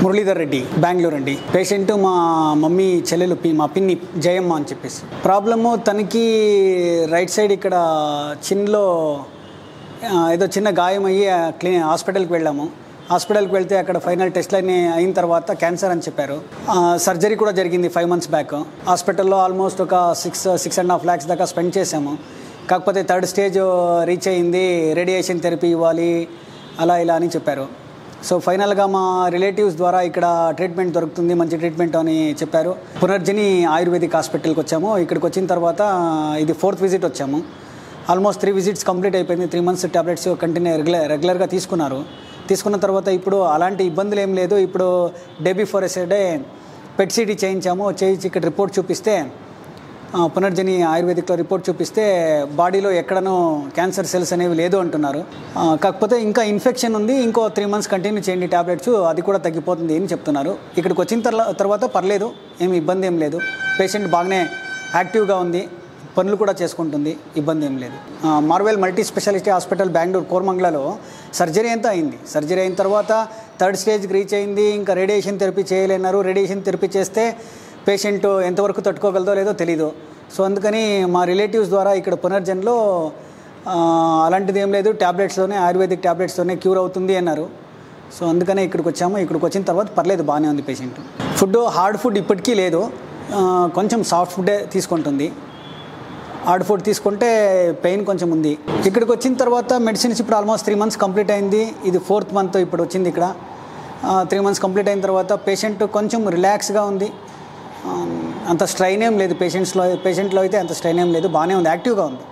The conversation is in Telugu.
మురళీధర్ రెడ్డి బెంగళూరు అండి పేషెంట్ మా మమ్మీ చెల్లెలు పి- మా పిన్ని జయమ్మ అని చెప్పేసి ప్రాబ్లము తనకి రైట్ సైడ్ ఇక్కడ చిన్లో ఆ, ఏదో చిన్న గాయం అయ్యి ఆ, క్లీ హాస్పిటల్కి వెళ్ళాము హాస్పిటల్కి వెళ్తే అక్కడ ఫైనల్ టెస్ట్లన్నీ అయిన తర్వాత క్యాన్సర్ అని చెప్పారు ఆ, సర్జరీ కూడా జరిగింది ఫైవ్ మంత్స్ బ్యాక్ హాస్పిటల్లో ఆల్మోస్ట్ ఒక six six and half lakhs దాకా స్పెండ్ చేసాము కాకపోతే థర్డ్ స్టేజ్ రీచ్ అయింది రేడియేషన్ థెరపీ ఇవ్వాలి అలా ఇలా అని చెప్పారు సో ఫైనల్గా మా రిలేటివ్స్ ద్వారా ఇక్కడ ట్రీట్మెంట్ దొరుకుతుంది మంచి ట్రీట్మెంట్ అని చెప్పారు పునర్జని ఆయుర్వేదిక్ హాస్పిటల్కి వచ్చాము ఇక్కడికి వచ్చిన తర్వాత ఇది ఫోర్త్ విజిట్ వచ్చాము ఆల్మోస్ట్ త్రీ విజిట్స్ కంప్లీట్ అయిపోయింది three months tablets continue regular రెగ్యులర్గా తీసుకున్నారు తీసుకున్న తర్వాత ఇప్పుడు అలాంటి ఇబ్బందులు ఏం లేదు ఇప్పుడు day before yesterday PET CT చేయించాము చేయించి ఇక్కడ రిపోర్ట్ చూపిస్తే ఆ, పునర్జని ఆయుర్వేదిక్లో రిపోర్ట్ చూపిస్తే బాడీలో ఎక్కడనూ క్యాన్సర్ సెల్స్ అనేవి లేదు అంటున్నారు ఆ, కాకపోతే ఇంకా ఇన్ఫెక్షన్ ఉంది ఇంకో త్రీ మంత్స్ కంటిన్యూ చేయండి టాబ్లెట్స్ అది కూడా తగ్గిపోతుంది అని చెప్తున్నారు ఇక్కడికి వచ్చిన తర్వా- తర్వాత పర్లేదు ఏమి ఇబ్బంది ఏం లేదు పేషెంట్ బాగానే యాక్టివ్గా ఉంది పనులు కూడా చేసుకుంటుంది ఇబ్బంది ఏం లేదు ఆ, Marvel multi speciality hospital Bengaluru కోరమంగళలో సర్జరీ అంతా అయింది సర్జరీ అయిన తర్వాత థర్డ్ స్టేజ్కి రీచ్ అయింది ఇంకా రేడియేషన్ థెరపీ చేయలేన్నారు రేడియేషన్ థెరపీ చేస్తే పేషెంట్ ఎంతవరకు తట్టుకోగలదో లేదో తెలీదు సో అందుకని మా రిలేటివ్స్ ద్వారా ఇక్కడ పునర్జన్లో ఆ, అలాంటిది ఏం లేదు ట్యాబ్లెట్స్తోనే ఆయుర్వేదిక్ ట్యాబ్లెట్స్తోనే క్యూర్ అవుతుంది అన్నారు సో అందుకనే ఇక్కడికి వచ్చాము ఇక్కడికి వచ్చిన తర్వాత పర్లేదు బాగానే ఉంది పేషెంట్ ఫుడ్ హార్డ్ ఫుడ్ ఇప్పటికీ లేదు ఆ, కొంచెం సాఫ్ట్ ఫుడ్డే తీసుకుంటుంది హార్డ్ ఫుడ్ తీసుకుంటే పెయిన్ కొంచెం ఉంది ఇక్కడికి వచ్చిన తర్వాత మెడిసిన్స్ ఇప్పుడు ఆల్మోస్ట్ త్రీ మంత్స్ కంప్లీట్ అయింది ఇది ఫోర్త్ మంత్ ఇప్పుడు వచ్చింది ఇక్కడ త్రీ మంత్స్ కంప్లీట్ అయిన తర్వాత పేషెంట్ కొంచెం రిలాక్స్గా ఉంది ఆ, అంత స్ట్రైన్ ఏం లేదు పేషెంట్స్లో పేషెంట్లో అయితే అంత స్ట్రైన్ ఏం లేదు బాగానే ఉంది యాక్టివ్గా ఉంది